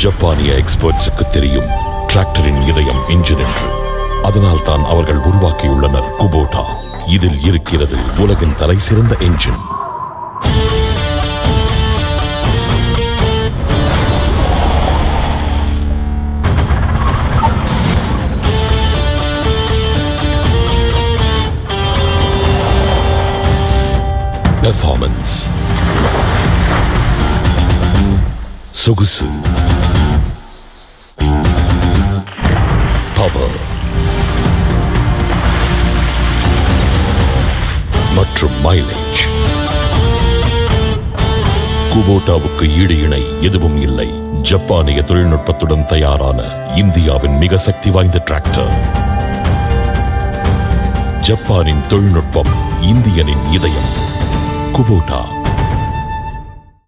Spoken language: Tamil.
ஜப்பானிய எக்ஸ்பர்ட்ஸுக்கு தெரியும் டிராக்டரின் இதயம் இன்ஜின் என்று அதனால் தான் அவர்கள் உருவாக்கியுள்ளனர் குபோட்டா இதில் இருக்கிறது உலகின் தலை சிறந்த என்ஜின் பெர்ஃபார்மன்ஸ் சொகுசு பவர் மற்றும் மைலேஜ் குபோட்டாவுக்கு ஈடு இணை எதுவும் இல்லை ஜப்பானிய தொழில்நுட்பத்துடன் தயாரான இந்தியாவின் மிக சக்தி வாய்ந்த டிராக்டர் ஜப்பானின் தொழில்நுட்பம் இந்தியனின் இதயம் குபோட்டா